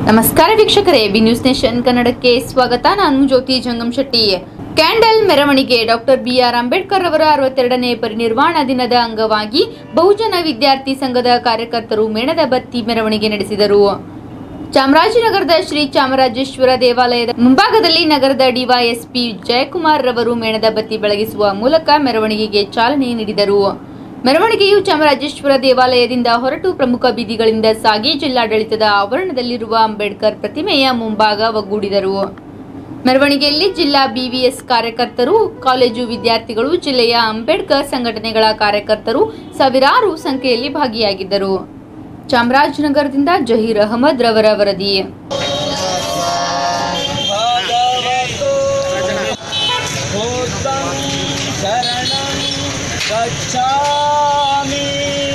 ನಮಸ್ಕಾರ ವೀಕ್ಷಕರೇ B news nation ಕನ್ನಡಕ್ಕೆ ಸ್ವಾಗತ ನಾನು ಜ್ಯೋತಿ ಜಂಗಮ್ ಶೆಟ್ಟಿ ಕ್ಯಾಂಡಲ್ ಮೆರವಣಿಗೆ ಡಾಕ್ಟರ್ ಬಿಆರ್ ಅಂಬೇಡ್ಕರ್ ಅವರ ಅರವತ್ತೆರಡನೇ ಪರಿನಿರ್ವಾಣ ದಿನದ ಅಂಗವಾಗಿ ಬಹುಜನ ವಿದ್ಯಾರ್ಥಿ ಸಂಘದ ಕಾರ್ಯಕರ್ತರು ಮೇಣದ ಬತ್ತಿ ಮೆರವಣಿಗೆ ನಡೆಸಿದರು ಚಾಮರಾಜನಗರದ ಶ್ರೀ ಚಾಮರಾಜೇಶ್ವರ ದೇವಾಲಯದ ಮುಂಭಾಗದಲ್ಲಿ ನಗರದ ಡಿವೈಎಸ್ಪಿ ಜಯಕುಮಾರ್ ರವರು ಮೇಣದ ಬತ್ತಿ ಬೆಳಗಿಸುವ ಮೂಲಕ ಮೆರವಣಿಗೆಗೆ ಚಾಲನೆ ನೀಡಿದರು ಮೆರವಣಿಗೆಯು ಚಾಮರಾಜೇಶ್ವರ ದೇವಾಲಯದಿಂದ ಹೊರಟು ಪ್ರಮುಖ ಬೀದಿಗಳಿಂದ ಸಾಗಿ ಜಿಲ್ಲಾಡಳಿತದ ಆವರಣದಲ್ಲಿರುವ ಅಂಬೇಡ್ಕರ್ ಪ್ರತಿಮೆಯ ಮುಂಭಾಗ ಒಗ್ಗೂಡಿದರು ಮೆರವಣಿಗೆಯಲ್ಲಿ ಜಿಲ್ಲಾ ಬಿವಿಎಸ್ ಕಾರ್ಯಕರ್ತರು ಕಾಲೇಜು ವಿದ್ಯಾರ್ಥಿಗಳು ಜಿಲ್ಲೆಯ ಅಂಬೇಡ್ಕರ್ ಸಂಘಟನೆಗಳ ಕಾರ್ಯಕರ್ತರು ಸಾವಿರಾರು ಸಂಖ್ಯೆಯಲ್ಲಿ ಭಾಗಿಯಾಗಿದ್ದರು ಚಾಮರಾಜನಗರದಿಂದ ಜಹೀರ್ ಅಹಮದ್ ರವರ ವರದಿ भगवतो भूतं शरणं गच्छामि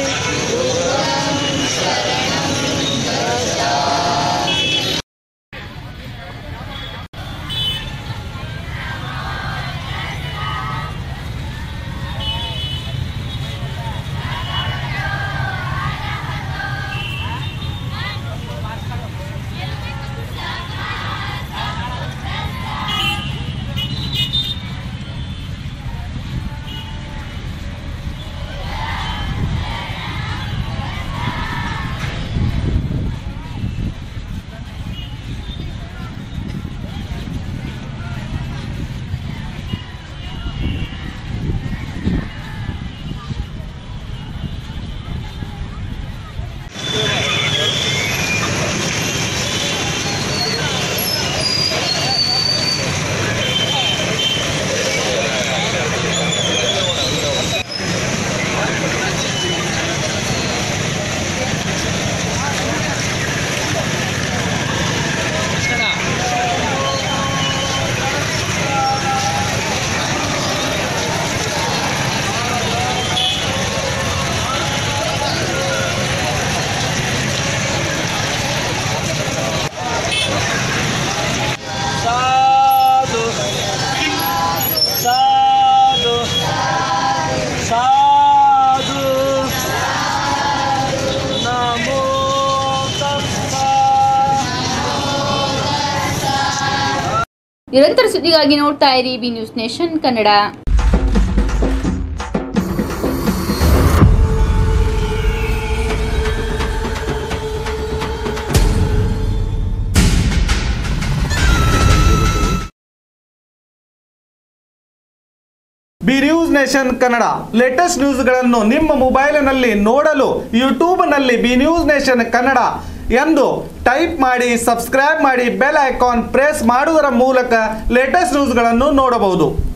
साधु साधु साधु नमो तस्सा ನಿರಂತರ ಸುದ್ದಿಗಾಗಿ ನೋಡ್ತಾ ಇರಿ B news nation Kannada B news nation Kannada latest ನ್ಯೂಸ್ಗಳನ್ನು ನಿಮ್ಮ ಮೊಬೈಲಿನಲ್ಲಿ ನೋಡಲು ಯೂಟ್ಯೂಬ್ನಲ್ಲಿ ಬಿ ನ್ಯೂಸ್ ನೇಷನ್ ಕನ್ನಡ ಎಂದು ಟೈಪ್ ಮಾಡಿ ಸಬ್ಸ್ಕ್ರೈಬ್ ಮಾಡಿ ಬೆಲ್ ಐಕಾನ್ ಪ್ರೆಸ್ ಮಾಡುವುದರ ಮೂಲಕ ಲೇಟೆಸ್ಟ್ ನ್ಯೂಸ್ಗಳನ್ನು ನೋಡಬಹುದು